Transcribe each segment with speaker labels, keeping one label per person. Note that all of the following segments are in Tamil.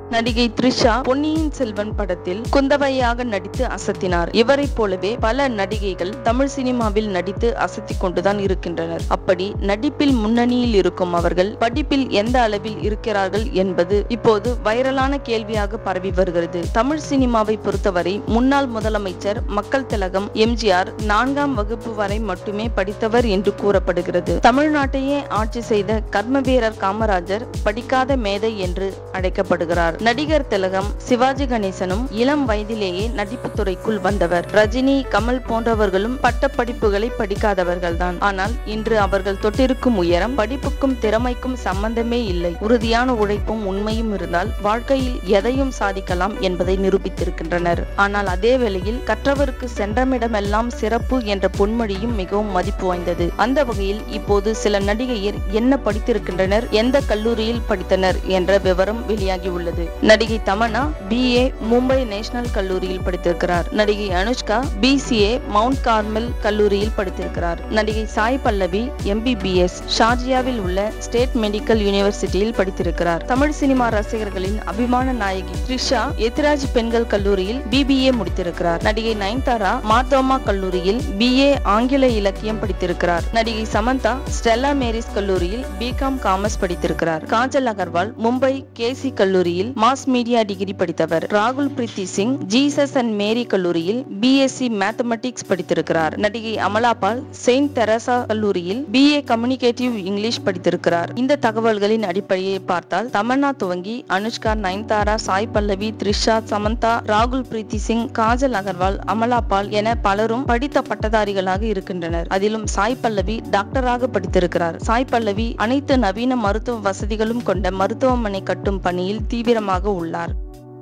Speaker 1: நடிகை த்ரிஷா பொன்னியின் செல்வன் படத்தில் குந்தவையாக நடித்து அசத்தினார் இவரைப் போலவே பல நடிகைகள் தமிழ் சினிமாவில் நடித்து அசத்திக் கொண்டுதான் இருக்கின்றனர் அப்படி நடிப்பில் முன்னணியில் இருக்கும் அவர்கள் படிப்பில் எந்த அளவில் இருக்கிறார்கள் என்பது இப்போது வைரலான கேள்வியாக பரவி வருகிறது தமிழ் சினிமாவை பொறுத்தவரை முன்னாள் முதலமைச்சர் மக்கள் திலகம் எம்ஜிஆர் நான்காம் வகுப்பு வரை மட்டுமே படித்தவர் என்று கூறப்படுகிறது தமிழ்நாட்டையே ஆட்சி செய்த கர்ம வீரர் காமராஜர் படிக்காத மேதை என்று அழைக்கப்படுகிறார் நடிகர் திலகம் சிவாஜி கணேசனும் இளம் வயதிலேயே நடிப்பு துறைக்குள் வந்தவர் ரஜினி கமல் போன்றவர்களும் பட்ட படிப்புகளை படிக்காதவர்கள்தான் ஆனால் இன்று அவர்கள் தொட்டிருக்கும் உயரம் படிப்புக்கும் திறமைக்கும் சம்பந்தமே இல்லை உறுதியான உழைப்பும் உண்மையும் இருந்தால் வாழ்க்கையில் எதையும் சாதிக்கலாம் என்பதை நிரூபித்திருக்கின்றனர் ஆனால் அதே வேளையில் கற்றவருக்கு சென்றமிடமெல்லாம் சிறப்பு என்ற பொன்மொழியும் மிகவும் மதிப்பு வாய்ந்தது அந்த வகையில் இப்போது சில நடிகையர் என்ன படித்திருக்கின்றனர் எந்த கல்லூரியில் படித்தனர் என்ற விவரம் வெளியாகியுள்ளது நடிகை தமன்னா பிஏ மும்பை நேஷனல் கல்லூரியில் படித்திருக்கிறார் நடிகை அனுஷ்கா பிசிஏ மவுண்ட் கார்மெல் கல்லூரியில் படித்திருக்கிறார் நடிகை சாய் பல்லவி எம்பிபிஎஸ் ஷார்ஜியாவில் உள்ள ஸ்டேட் மெடிக்கல் யூனிவர்சிட்டியில் படித்திருக்கிறார் தமிழ் சினிமா ரசிகர்களின் அபிமான நாயகி த்ரிஷா எத்திராஜ் பெண்கள் கல்லூரியில் பிபிஏ முடித்திருக்கிறார் நடிகை நயன்தாரா மார்தோமா கல்லூரியில் பிஏ ஆங்கில இலக்கியம் படித்திருக்கிறார் நடிகை சமந்தா ஸ்டெல்லா மேரிஸ் கல்லூரியில் பிகாம் காமர்ஸ் படித்திருக்கிறார் காஜல் அகர்வால் மும்பை கேசி கல்லூரியில் மாஸ் மீடியா டிகிரி படித்தவர் ராகுல் பிரீத்தி சிங் ஜீசஸ் அண்ட் மேரி கல்லூரியில் பிஎஸ்சி மேத்தமெட்டிக்ஸ் படித்திருக்கிறார் நடிகை அமலாபால் செயின்ட் தெரசா கல்லூரியில் பிஏ கம்யூனிகேட்டிவ் இங்கிலீஷ் படித்திருக்கிறார் இந்த தகவல்களின் அடிப்படையை பார்த்தால் தமன்னா துவங்கி அனுஷ்கா நயன்தாரா சாய் பல்லவி த்ரிஷா சமந்தா ராகுல் பிரீத்தி சிங் காஜல் அகர்வால் அமலாபால் என பலரும் படித்த பட்டதாரிகளாக இருக்கின்றனர் அதிலும் சாய் பல்லவி டாக்டராக படித்திருக்கிறார் சாய் பல்லவி அனைத்து நவீன மருத்துவ வசதிகளும் கொண்ட மருத்துவமனை கட்டும் பணியில் தீவிரமாக உள்ளார்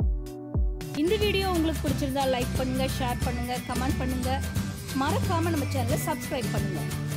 Speaker 2: இந்த வீடியோ உங்களுக்கு பிடிச்சிருந்தா லைக் பண்ணுங்க ஷேர் பண்ணுங்க கமெண்ட் பண்ணுங்க மறக்காம நம்ம சேனலை சப்ஸ்கிரைப் பண்ணுங்க